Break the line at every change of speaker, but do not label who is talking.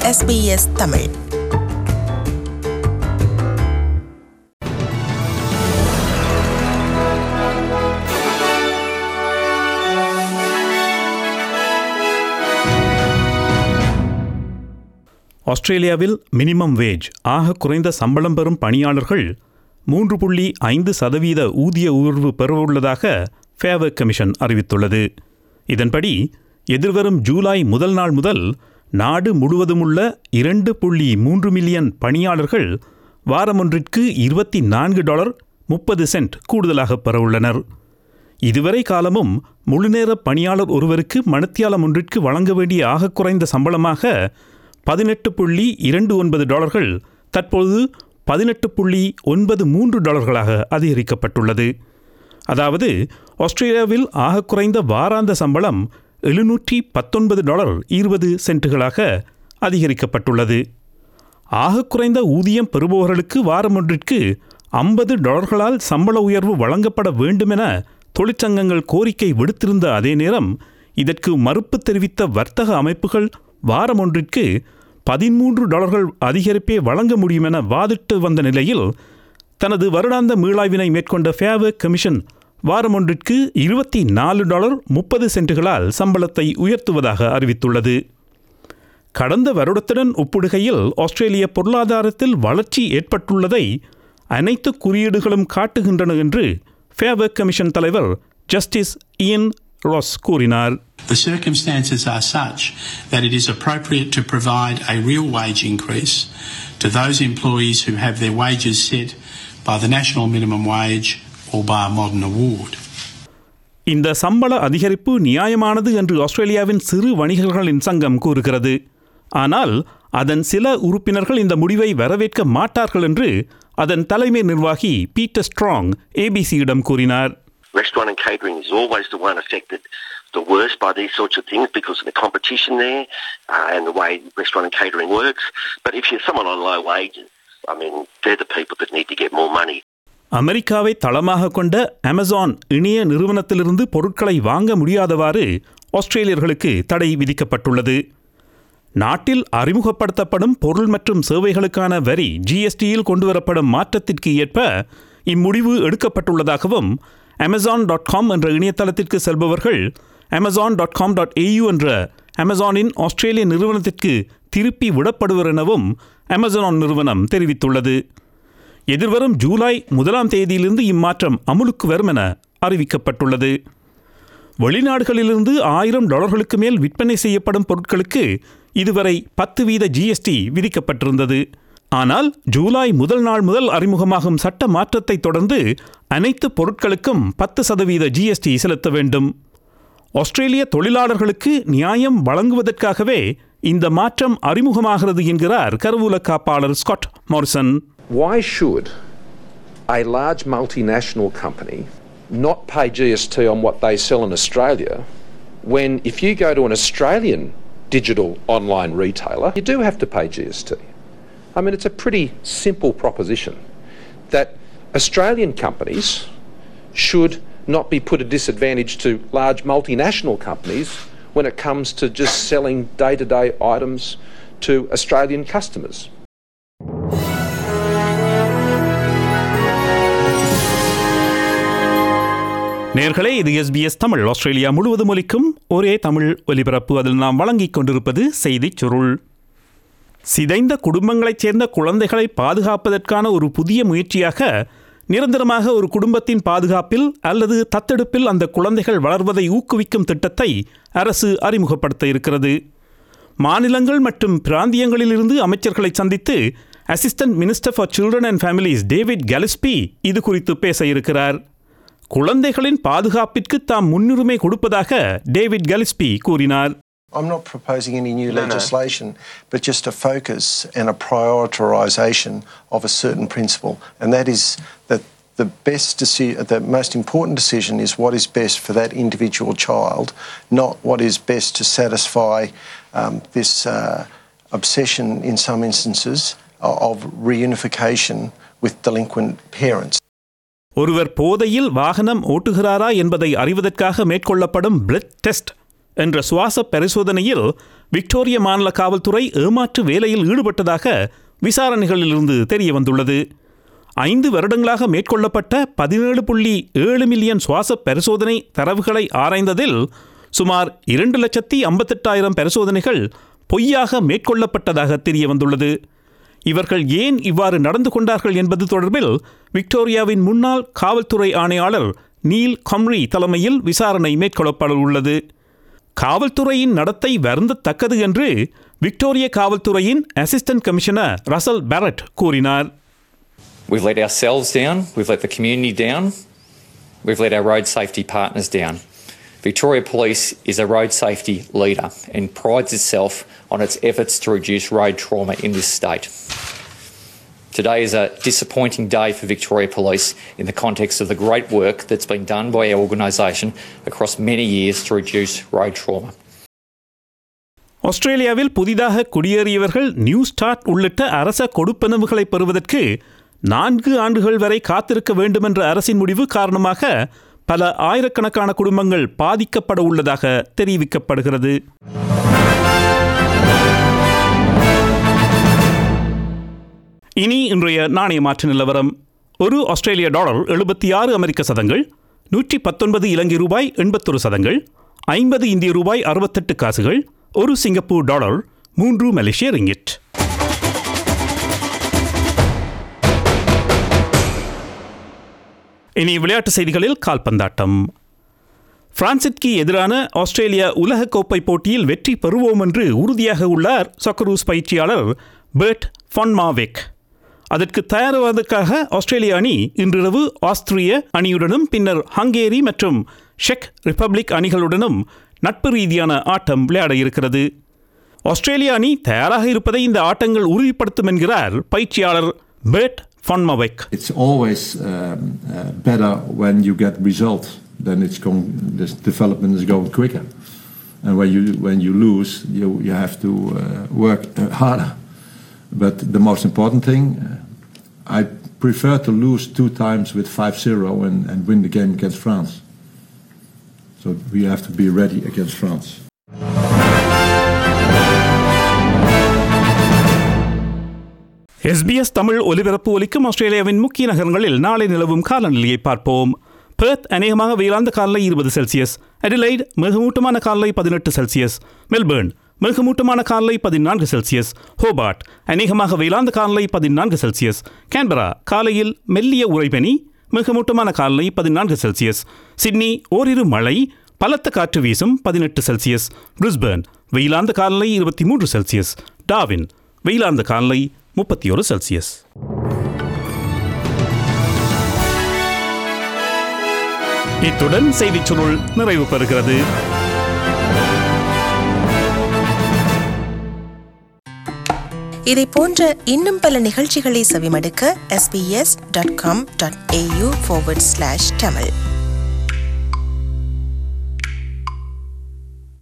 SBS Tamil
ஆஸ்திரேலியாவில் minimum wage ஆக குறைந்த சம்பளம் பெறும் பணியாளர்கள் மூன்று புள்ளி ஐந்து சதவீத ஊதிய உயர்வு பெறவுள்ளதாக ஃபேவர் கமிஷன் அறிவித்துள்ளது இதன்படி எதிர்வரும் ஜூலை முதல் நாள் முதல் நாடு முழுவதுமுள்ள இரண்டு புள்ளி மூன்று மில்லியன் பணியாளர்கள் வாரமொன்றிற்கு இருபத்தி நான்கு டாலர் முப்பது சென்ட் கூடுதலாக பெறவுள்ளனர் இதுவரை காலமும் முழுநேர பணியாளர் ஒருவருக்கு மணித்தியாலம் ஒன்றிற்கு வழங்க வேண்டிய ஆகக் குறைந்த சம்பளமாக பதினெட்டு புள்ளி இரண்டு ஒன்பது டாலர்கள் தற்போது பதினெட்டு புள்ளி ஒன்பது மூன்று டாலர்களாக அதிகரிக்கப்பட்டுள்ளது அதாவது ஆஸ்திரேலியாவில் ஆகக் குறைந்த வாராந்த சம்பளம் எழுநூற்றி பத்தொன்பது டாலர் இருபது சென்ட்டுகளாக அதிகரிக்கப்பட்டுள்ளது ஆகக் குறைந்த ஊதியம் பெறுபவர்களுக்கு வாரம் ஒன்றிற்கு ஐம்பது டாலர்களால் சம்பள உயர்வு வழங்கப்பட வேண்டுமென தொழிற்சங்கங்கள் கோரிக்கை விடுத்திருந்த அதே நேரம் இதற்கு மறுப்பு தெரிவித்த வர்த்தக அமைப்புகள் வாரம் ஒன்றிற்கு பதிமூன்று டாலர்கள் அதிகரிப்பே வழங்க முடியும் என வாதிட்டு வந்த நிலையில் தனது வருடாந்த மீளாய்வினை மேற்கொண்ட ஃபேவர் கமிஷன் வாரம் ஒன்றிற்கு இருபத்தி நாலு டாலர் முப்பது சென்ட்டுகளால் சம்பளத்தை உயர்த்துவதாக அறிவித்துள்ளது கடந்த வருடத்துடன் ஒப்பிடுகையில் ஆஸ்திரேலிய பொருளாதாரத்தில் வளர்ச்சி ஏற்பட்டுள்ளதை அனைத்து குறியீடுகளும் காட்டுகின்றன என்று ஃபேவர் கமிஷன் தலைவர் ஜஸ்டிஸ் இயன் ராஸ் கூறினார்
The circumstances are such that it is appropriate to provide a real wage increase to those employees who have their wages set by the national minimum wage or by a modern award.
இந்த சம்பள அதிகரிப்பு நியாயமானது என்று ஆஸ்திரேலியாவின் சிறு வணிகர்களின் சங்கம் கூறுகிறது ஆனால் அதன் சில உறுப்பினர்கள் இந்த முடிவை வரவேற்க மாட்டார்கள் என்று அதன் தலைமை நிர்வாகி பீட்டர் ஸ்ட்ராங் ஏபிசியிடம் கூறினார்
Restaurant and catering is always the one affected the worst by these sorts of things because of the competition there uh, and the way restaurant and catering works. But if you're someone on low wages, I mean, they're the people that need to get more money.
அமெரிக்காவை தளமாக கொண்ட Amazon இணைய நிறுவனத்திலிருந்து பொருட்களை வாங்க முடியாதவாறு ஆஸ்திரேலியர்களுக்கு தடை விதிக்கப்பட்டுள்ளது நாட்டில் அறிமுகப்படுத்தப்படும் பொருள் மற்றும் சேவைகளுக்கான வரி ஜிஎஸ்டியில் கொண்டுவரப்படும் மாற்றத்திற்கு ஏற்ப இம்முடிவு எடுக்கப்பட்டுள்ளதாகவும் அமேசான் டாட் காம் என்ற இணையதளத்திற்கு செல்பவர்கள் Amazon dot com dot AU என்ற அமேசானின் ஆஸ்திரேலிய நிறுவனத்திற்கு திருப்பி விடப்படுவர் எனவும் அமேசான் நிறுவனம் தெரிவித்துள்ளது எதிர்வரும் ஜூலை முதலாம் தேதியிலிருந்து இம்மாற்றம் அமுலுக்கு வரும் என அறிவிக்கப்பட்டுள்ளது வெளிநாடுகளிலிருந்து ஆயிரம் டாலர்களுக்கு மேல் விற்பனை செய்யப்படும் பொருட்களுக்கு இதுவரை பத்து வீத ஜிஎஸ்டி விதிக்கப்பட்டிருந்தது ஆனால் ஜூலை முதல் நாள் முதல் அறிமுகமாகும் சட்ட மாற்றத்தை தொடர்ந்து அனைத்து பொருட்களுக்கும் பத்து சதவீத ஜிஎஸ்டி செலுத்த வேண்டும் ஆஸ்திரேலிய தொழிலாளர்களுக்கு நியாயம் வழங்குவதற்காகவே இந்த மாற்றம் அறிமுகமாகிறது என்கிறார் கருவூல காப்பாளர் Scott Morrison
Why should a large multinational company not pay GST on what they sell in Australia when, if you go to an Australian digital online retailer, you do have to pay GST? I mean, it's a pretty simple proposition that Australian companies should not be put at disadvantage to large multinational companies when it comes to just selling day to day items to Australian customers.
நேர்களே இது SBS Tamil Australia முழுவதும் ஒலிக்கும் ஒரே தமிழ் ஒலிபரப்பு அதில் நாம் வழங்கிக் கொண்டிருப்பது செய்திச் சுருள் சிதைந்த குடும்பங்களைச் சேர்ந்த குழந்தைகளை பாதுகாப்பதற்கான ஒரு புதிய முயற்சியாக நிரந்தரமாக ஒரு குடும்பத்தின் பாதுகாப்பில் அல்லது தத்தெடுப்பில் அந்த குழந்தைகள் வளர்வதை ஊக்குவிக்கும் திட்டத்தை அரசு அறிமுகப்படுத்த இருக்கிறது மாநிலங்கள் மற்றும் பிராந்தியங்களிலிருந்து அமைச்சர்களை சந்தித்து assistant minister for children and families David Gillespie இது குறித்து பேச இருக்கிறார் குழந்தைகளின் பாதுகாப்பிற்கு தாம் முன்னுரிமை கொடுப்பதாக டேவிட் கலிஸ்பி கூறினார்
I'm not proposing any new legislation, but just a focus and a prioritisation of a certain principle, and that is that the best deci- the most important decision is what is best for that individual child, not what is best to satisfy um, this uh, obsession in some instances o- of reunification with delinquent parents.
ஒருவர் போதையில் வாகனம் ஓட்டுகிறாரா என்பதை அறிவதற்காக மேற்கொள்ளப்படும் blood test என்ற சுவாச பரிசோதனையில் Victoria மாநில காவல்துறை ஏமாற்று வேலையில் ஈடுபட்டதாக விசாரணைகளிலிருந்து தெரிய வந்துள்ளது ஐந்து வருடங்களாக மேற்கொள்ளப்பட்ட பதினேழு புள்ளி ஏழு மில்லியன் சுவாச பரிசோதனை தரவுகளை ஆராய்ந்ததில் சுமார் இரண்டு லட்சத்தி ஐம்பத்தெட்டாயிரம் பரிசோதனைகள் பொய்யாக மேற்கொள்ளப்பட்டதாக தெரிய வந்துள்ளது இவர்கள் ஏன் இவ்வாறு நடந்து கொண்டார்கள் என்பது தொடர்பில் விக்டோரியாவின் முன்னாள் காவல்துறை ஆணையாளர் நீல் கம்ரி தலைமையில் விசாரணை மேற்கொள்ளப்பட உள்ளது காவல்துறையின் நடத்தை வருந்தத்தக்கது என்று விக்டோரிய காவல்துறையின் அசிஸ்டன்ட் கமிஷனர் ரசல் பேரட் கூறினார்
We've let ourselves down, we've let the community down, we've let our road safety partners down. Victoria Police is a road safety leader and prides itself on its efforts to reduce road trauma in this state. Today is a disappointing day for Victoria Police in the context of the great work that's been done by our organisation across many years to reduce road trauma.
ஆஸ்திரேலியாவில் புதிதாக குடியேறியவர்கள் new start உள்ளிட்ட அரச கொடுப்பனவுகளை பெறுவதற்கு நான்கு ஆண்டுகள் வரை காத்திருக்க வேண்டுமென்ற அரசின் முடிவு காரணமாக பல ஆயிரக்கணக்கான குடும்பங்கள் பாதிக்கப்பட உள்ளதாக தெரிவிக்கப்படுகிறது இனி இன்றைய நாணய மாற்று நிலவரம் ஒரு ஆஸ்திரேலிய டாலர் எழுபத்தி ஆறு அமெரிக்க சதங்கள் நூற்றி பத்தொன்பது இலங்கை ரூபாய் எண்பத்தொரு சதங்கள் ஐம்பது இந்திய ரூபாய் அறுபத்தெட்டு காசுகள் ஒரு சிங்கப்பூர் டாலர் மூன்று மலேசிய ரிங்கிட் இனி விளையாட்டு செய்திகளில் கால்பந்தாட்டம் பிரான்சிற்கு எதிரான ஆஸ்திரேலியா உலகக்கோப்பை போட்டியில் வெற்றி பெறுவோம் என்று உறுதியாக உள்ளார் சொக்கரூஸ் பயிற்சியாளர் பெர்ட் ஃபான்மாவெக் அதற்கு தயாராவதற்காக ஆஸ்திரேலிய அணி இன்றிரவு ஆஸ்திரிய அணியுடனும் பின்னர் ஹங்கேரி மற்றும் செக் ரிப்பப்ளிக் அணிகளுடனும் நட்பு ரீதியான ஆட்டம் விளையாட இருக்கிறது ஆஸ்திரேலிய அணி தயாராக இருப்பதை இந்த ஆட்டங்கள் உறுதிப்படுத்தும் என்கிறார் பயிற்சியாளர் பெர்ட் ஃபான்மாவெக்
It's always um, uh, better when you get results. Then it's going. This development is going quicker. And when you when you lose, you you have to uh, work uh, harder. But the most important thing, uh, I prefer to lose two times with 5-0 and, and win the game against France. So we have to be ready against France.
SBS Tamil ஒலிபரப்பு ஒலிக்கும் ஆஸ்திரேலியாவின் முக்கிய நகரங்களில் நாளை நிலவும் காலநிலையை பார்ப்போம் Perth அநேகமாக வெயிலாந்த காலை இருபது செல்சியஸ் அடிலைட் மிகமூட்டமான காலை பதினெட்டு செல்சியஸ் மெல்பர்ன் மிகமூட்டமான காலை பதினான்கு செல்சியஸ் ஹோபார்ட் அநேகமாக வெயிலாந்த காலை பதினான்கு செல்சியஸ் கேன்பரா காலையில் மெல்லிய உறைபனி மிகமூட்டமான காலை பதினான்கு செல்சியஸ் சிட்னி ஓரிரு மழை பலத்த காற்று வீசும் பதினெட்டு செல்சியஸ் பிரிஸ்பர்ன் வெயிலாந்த காலை இருபத்தி மூன்று செல்சியஸ் டாவின் வெயிலாந்த காலை முப்பத்தி ஒரு செல்சியஸ் இத்துடன் செய்திச் சுருள் நிறைவு பெறுகிறது
இதை போன்ற இன்னும் பல நிகழ்ச்சிகளை செவிமடுக்க sbs.com.au forward slash tamil